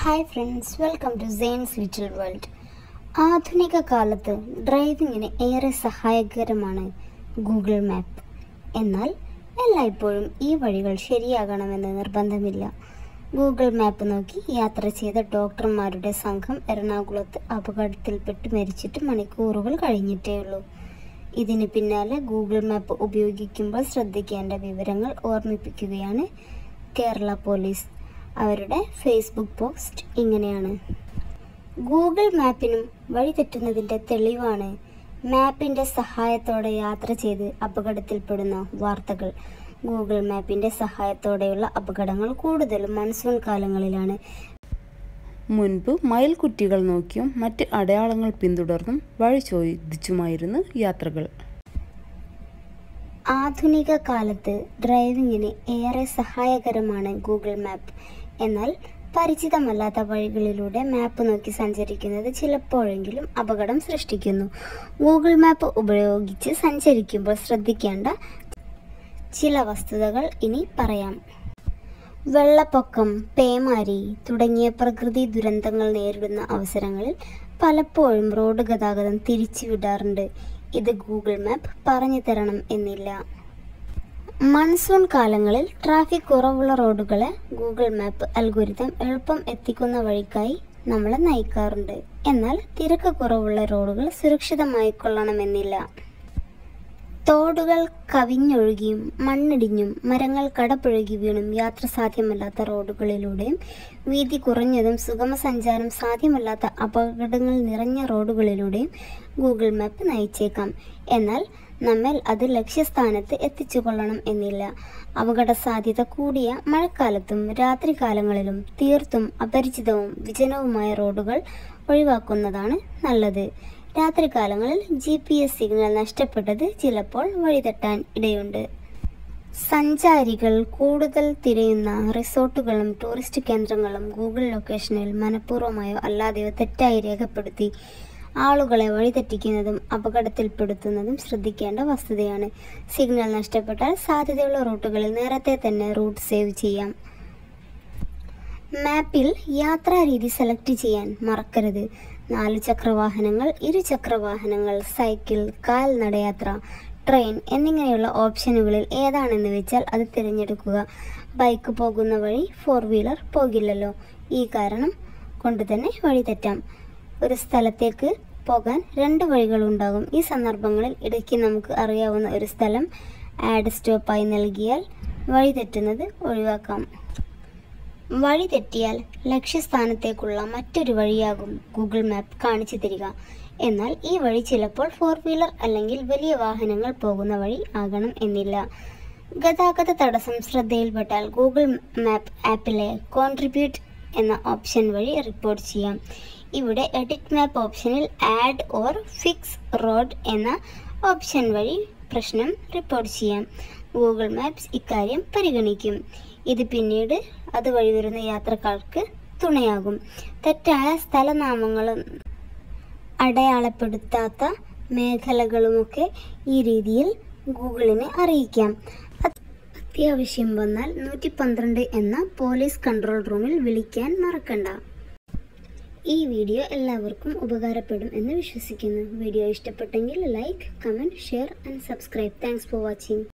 hi friends welcome to Zain's little world ആധുനിക കാലത്ത് ഡ്രൈവിങ്ങിന് ഏറെ സഹായകരമാണ് ഗൂഗിൾ മാപ്പ് എന്നാൽ എല്ലായ്പ്പോഴും ഈ വഴികൾ ശരിയാകണമെന്ന് നിർബന്ധമില്ല ഗൂഗിൾ മാപ്പ് നോക്കി യാത്ര ചെയ്ത ഡോക്ടർമാരുടെ സംഘം എറണാകുളത്ത് അപകടത്തിൽപ്പെട്ട് മരിച്ചിട്ട് മണിക്കൂറുകൾ കഴിഞ്ഞിട്ടേ ഉള്ളൂ ഇതിന് പിന്നാലെ ഗൂഗിൾ മാപ്പ് ഉപയോഗിക്കുമ്പോൾ ശ്രദ്ധിക്കേണ്ട വിവരങ്ങൾ ഓർമ്മിപ്പിക്കുകയാണ് കേരള പോലീസ് അവരുടെ ഫേസ്ബുക്ക് പോസ്റ്റ് ഇങ്ങനെയാണ് ഗൂഗിൾ മാപ്പിനും വഴിതെറ്റുന്നതിൻ്റെ തെളിവാണ് മാപ്പിൻ്റെ സഹായത്തോടെ യാത്ര ചെയ്ത് അപകടത്തിൽപ്പെടുന്ന വാർത്തകൾ ഗൂഗിൾ മാപ്പിൻ്റെ സഹായത്തോടെയുള്ള അപകടങ്ങൾ കൂടുതലും മൺസൂൺ കാലങ്ങളിലാണ് മുൻപ് മയിൽക്കുറ്റികൾ നോക്കിയും മറ്റ് അടയാളങ്ങൾ പിന്തുടർന്നും വഴി ചോദിച്ചുമായിരുന്നു യാത്രകൾ ആധുനിക കാലത്ത് ഡ്രൈവിങ്ങിന് ഏറെ സഹായകരമാണ് ഗൂഗിൾ മാപ്പ് എന്നാൽ പരിചിതമല്ലാത്ത വഴികളിലൂടെ മാപ്പ് നോക്കി സഞ്ചരിക്കുന്നത് ചിലപ്പോഴെങ്കിലും അപകടം സൃഷ്ടിക്കുന്നു ഗൂഗിൾ മാപ്പ് ഉപയോഗിച്ച് സഞ്ചരിക്കുമ്പോൾ ശ്രദ്ധിക്കേണ്ട ചില വസ്തുതകൾ ഇനി പറയാം വെള്ളപ്പൊക്കം പേമാരി തുടങ്ങിയ പ്രകൃതി ദുരന്തങ്ങൾ നേരിടുന്ന അവസരങ്ങളിൽ പലപ്പോഴും റോഡ് ഗതാഗതം തിരിച്ചുവിടാറുണ്ട് ഇത് ഗൂഗിൾ മാപ്പ് പറഞ്ഞു തരണം എന്നില്ല മൺസൂൺ കാലങ്ങളിൽ ട്രാഫിക് കുറവുള്ള റോഡുകളെ ഗൂഗിൾ മാപ്പ് അൽഗോരിതം എളുപ്പം എത്തിക്കുന്ന വഴിക്കായി നമ്മളെ നയിക്കാറുണ്ട് എന്നാൽ തിരക്ക് കുറവുള്ള റോഡുകൾ സുരക്ഷിതമായി കൊള്ളണമെന്നില്ല തോടുകൾ കവിഞ്ഞൊഴുകിയും മണ്ണിടിഞ്ഞും മരങ്ങൾ കടപുഴകി വീണും യാത്ര സാധ്യമല്ലാത്ത റോഡുകളിലൂടെയും വീതി കുറഞ്ഞതും സുഗമ സഞ്ചാരം സാധ്യമല്ലാത്ത അപകടങ്ങൾ നിറഞ്ഞ റോഡുകളിലൂടെയും ഗൂഗിൾ മാപ്പ് നയിച്ചേക്കാം എന്നാൽ നമ്മെ അത് ലക്ഷ്യസ്ഥാനത്ത് എത്തിച്ചു കൊള്ളണം എന്നില്ല അപകട സാധ്യത കൂടിയ മഴക്കാലത്തും രാത്രികാലങ്ങളിലും തീർത്തും അപരിചിതവും വിജനവുമായ റോഡുകൾ ഒഴിവാക്കുന്നതാണ് നല്ലത് രാത്രികാലങ്ങളിൽ ജി പി എസ് സിഗ്നൽ നഷ്ടപ്പെട്ടത് ചിലപ്പോൾ വഴിതെറ്റാൻ ഇടയുണ്ട് സഞ്ചാരികൾ കൂടുതൽ തിരയുന്ന റിസോർട്ടുകളും ടൂറിസ്റ്റ് കേന്ദ്രങ്ങളും ഗൂഗിൾ ലൊക്കേഷനിൽ മനഃപൂർവ്വമായോ അല്ലാതെയോ തെറ്റായി രേഖപ്പെടുത്തി ആളുകളെ വഴിതെറ്റിക്കുന്നതും അപകടത്തിൽപ്പെടുത്തുന്നതും ശ്രദ്ധിക്കേണ്ട വസ്തുതയാണ് സിഗ്നൽ നഷ്ടപ്പെട്ടാൽ സാധ്യതയുള്ള റൂട്ടുകളിൽ നേരത്തെ തന്നെ റൂട്ട് സേവ് ചെയ്യാം മാപ്പിൽ യാത്രാ രീതി സെലക്ട് ചെയ്യാൻ മറക്കരുത് നാലു ചക്രവാഹനങ്ങൾ ഇരുചക്രവാഹനങ്ങൾ സൈക്കിൾ കാൽനടയാത്ര ട്രെയിൻ എന്നിങ്ങനെയുള്ള ഓപ്ഷനുകളിൽ ഏതാണെന്ന് വെച്ചാൽ അത് തിരഞ്ഞെടുക്കുക ബൈക്ക് പോകുന്ന വഴി ഫോർ വീലർ പോകില്ലല്ലോ ഈ കാരണം കൊണ്ട് തന്നെ വഴി തെറ്റാം ഒരു സ്ഥലത്തേക്ക് പോകാൻ രണ്ട് വഴികളുണ്ടാകും ഈ സന്ദർഭങ്ങളിൽ ഇടയ്ക്ക് നമുക്ക് അറിയാവുന്ന ഒരു സ്ഥലം ആഡ് സ്റ്റോപ്പായി നൽകിയാൽ വഴി തെറ്റുന്നത് ഒഴിവാക്കാം വഴി തെറ്റിയാൽ ലക്ഷ്യസ്ഥാനത്തേക്കുള്ള മറ്റൊരു വഴിയാകും ഗൂഗിൾ മാപ്പ് കാണിച്ചു തരിക എന്നാൽ ഈ വഴി ചിലപ്പോൾ ഫോർ വീലർ അല്ലെങ്കിൽ വലിയ വാഹനങ്ങൾ പോകുന്ന വഴി ആകണം എന്നില്ല ഗതാഗത തടസ്സം ശ്രദ്ധയിൽപ്പെട്ടാൽ ഗൂഗിൾ മാപ്പ് ആപ്പിലെ കോൺട്രിബ്യൂട്ട് എന്ന ഓപ്ഷൻ വഴി റിപ്പോർട്ട് ചെയ്യാം ഇവിടെ എഡിറ്റ് മാപ്പ് ഓപ്ഷനിൽ ആഡ് ഓർ ഫിക്സ് റോഡ് എന്ന ഓപ്ഷൻ വഴി പ്രശ്നം റിപ്പോർട്ട് ചെയ്യാം ഗൂഗിൾ മാപ്സ് ഇക്കാര്യം പരിഗണിക്കും ഇത് പിന്നീട് അതുവഴി വരുന്ന യാത്രക്കാർക്ക് തുണയാകും തെറ്റായ സ്ഥലനാമങ്ങളും അടയാളപ്പെടുത്താത്ത മേഖലകളുമൊക്കെ ഈ രീതിയിൽ ഗൂഗിളിനെ അറിയിക്കാം അത്യാവശ്യം വന്നാൽ നൂറ്റി പന്ത്രണ്ട് എന്ന പോലീസ് കൺട്രോൾ റൂമിൽ വിളിക്കാൻ മറക്കണ്ട ഈ വീഡിയോ എല്ലാവർക്കും ഉപകാരപ്പെടും എന്ന് വിശ്വസിക്കുന്നു വീഡിയോ ഇഷ്ടപ്പെട്ടെങ്കിൽ like comment share and subscribe thanks for watching